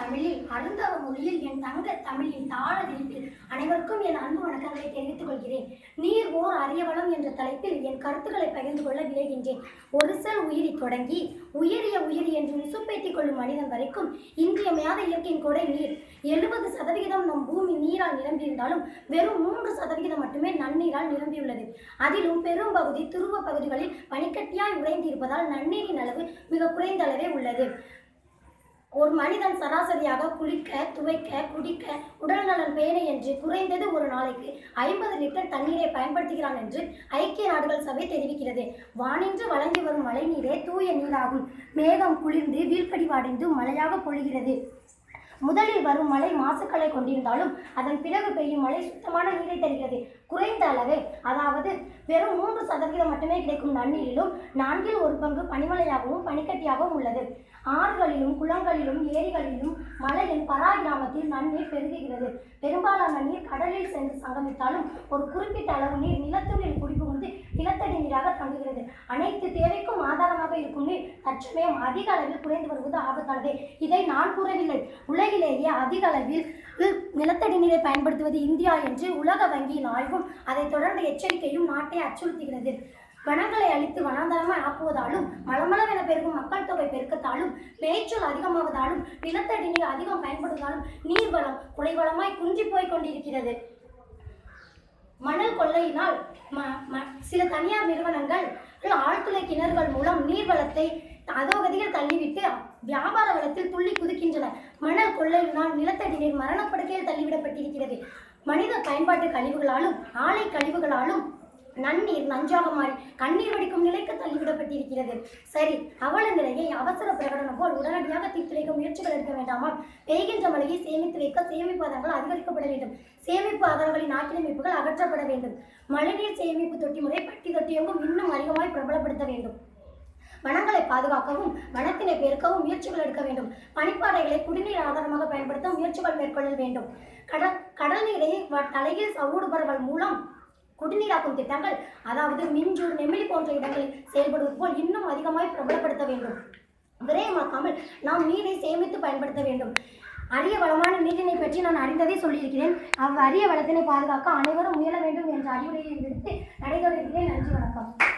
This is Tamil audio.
தமிழில் அருந்தவ மொழியில் என் தங்க தமிழின் தாழ விழிப்பில் அனைவருக்கும் என் அன்பு வணக்கங்களை தெரிவித்துக் கொள்கிறேன் நீர் ஓர் அரியவளம் என்ற தலைப்பில் என் கருத்துக்களை பகிர்ந்து கொள்ள விளைகின்றேன் ஒரு செல் உயிரி தொடங்கி உயரிய உயிரி என்று உசுப்பேற்றிக் கொள்ளும் மனிதன் வரைக்கும் இன்றியமையாத இயற்கையின் கொடை நீர் எழுபது சதவிகிதம் நம் பூமி நீரால் நிரம்பியிருந்தாலும் வெறும் மூன்று சதவிகிதம் மட்டுமே நன்னீரால் நிரம்பியுள்ளது அதிலும் பெரும் பகுதி துருவ பகுதிகளில் பனிக்கட்டியாய் உறைந்திருப்பதால் நன்னீரின் அளவு மிக குறைந்த அளவே உள்ளது ஒரு மனிதன் சராசரியாக குளிக்க துவைக்க குடிக்க உடல் நலன் பேண என்று குறைந்தது ஒரு நாளைக்கு ஐம்பது லிட்டர் தண்ணீரை பயன்படுத்துகிறான் என்று ஐக்கிய நாடுகள் சபை தெரிவிக்கிறது வானின்று வழங்கி வரும் மழைநீரே தூய நீராகும் மேகம் குளிர்ந்து வீழ்படிவடைந்து மழையாக பொழிகிறது முதலில் வரும் மழை மாசுக்களை கொண்டிருந்தாலும் அதன் பிறகு பெய்யும் மழை சுத்தமான நீரை தருகிறது குறைந்த அளவே அதாவது வெறும் மூன்று சதவீதம் மட்டுமே கிடைக்கும் நன்னீரிலும் நான்கில் ஒரு பங்கு பனிமழையாகவும் பனிக்கட்டியாகவும் உள்ளது ஆறுகளிலும் குளங்களிலும் ஏரிகளிலும் மலையின் பரா கிராமத்தில் நன்னீர் பெருகுகிறது பெரும்பாலான நீர் கடலில் சென்று சங்கமித்தாலும் ஒரு குறிப்பிட்ட அளவு நீர் நிலத்தடியில் குடிபுகுந்து நிலத்தடி நீராக தங்குகிறது அனைத்து தேவைக்கும் ஆதாரமாக இருக்கும் நீர் தற்சமயம் அதிக அளவில் குறைந்து வருவது ஆபத்தானது இதை நான் கூறவில்லை உலகிலேயே அதிக அளவில் உம், நிலத்தடி நீரை பயன்படுத்துவது இந்தியா என்று உலக வங்கியின் ஆய்வும் அதைத் தொடர்ந்த எச்சரிக்கையும் நாட்டை அச்சுறுத்துகிறது வனங்களை அழித்து வனாந்தரமாய் ஆக்குவதாலும் மளமளவென பெருகும் மக்கள் தொகை பெருக்கத்தாலும் மேய்ச்சல் அதிகமாவதாலும் நிலத்தடி நீர் அதிகம் பயன்படுவதாலும் நீர்வளம் குறைவளமாய் குன்றி போய் கொண்டிருக்கிறது மணல் கொள்ளையினால் ம- ம- சில தனியார் நிறுவனங்கள் ஆழ்துளை கிணறுகள் மூலம் நீர்வளத்தை அதோகதியில் தள்ளிவிட்டு வியாபார வளத்தில் துள்ளி குதிக்கின்றன மணல் கொள்ளையினால் நிலத்தடி நீர் மரணப்படுக்கையில் தள்ளிவிடப்பட்டிருக்கிறது மனித பயன்பாட்டு கழிவுகளாலும் ஆலை கழிவுகளாலும் நன்னீர் நஞ்சாக மாறி கண்ணீர் வடிக்கும் நிலைக்கு தள்ளிவிடப்பட்டிருக்கிறது சரி அவல நிலையை அவசர பிரகடனம் போல் உடனடியாக தீர்த்துரைக்க முயற்சிகள் எடுக்க வேண்டாமா பெய்கின்ற மழையை சேமித்து வைக்க சேமிப்பு ஆதாரங்கள் அதிகரிக்கப்பட வேண்டும் சேமிப்பு ஆதாரங்களின் ஆக்கிரமிப்புகள் அகற்றப்பட வேண்டும் மழைநீர் சேமிப்பு தொட்டி முறை பட்டி தொட்டியெங்கும் இன்னும் அதிகமாய் பிரபலப்படுத்த வேண்டும் வனங்களை பாதுகாக்கவும் வனத்தினை பெருக்கவும் முயற்சிகள் எடுக்க வேண்டும் பனிப்பாறைகளை குடிநீர் ஆதாரமாக பயன்படுத்த முயற்சிகள் மேற்கொள்ள வேண்டும் கடல் கடல் நீரை வ- தலையில் சவுடு பரவல் மூலம் குடிநீராக்கும் திட்டங்கள் அதாவது மிஞ்சூர் நெமிலி போன்ற இடங்களில் செயல்படுவது போல் இன்னும் அதிகமாய் பிரபலப்படுத்த வேண்டும் விரயமாக்காமல் நாம் நீரை சேமித்து பயன்படுத்த வேண்டும் அரிய வளமான நீரினை பற்றி நான் அறிந்ததை சொல்லியிருக்கிறேன் அவ் அரிய வளத்தினை பாதுகாக்க அனைவரும் முயல வேண்டும் என்ற அறிவுரையை விடுத்து நடைபெறுகிறேன் நன்றி வணக்கம்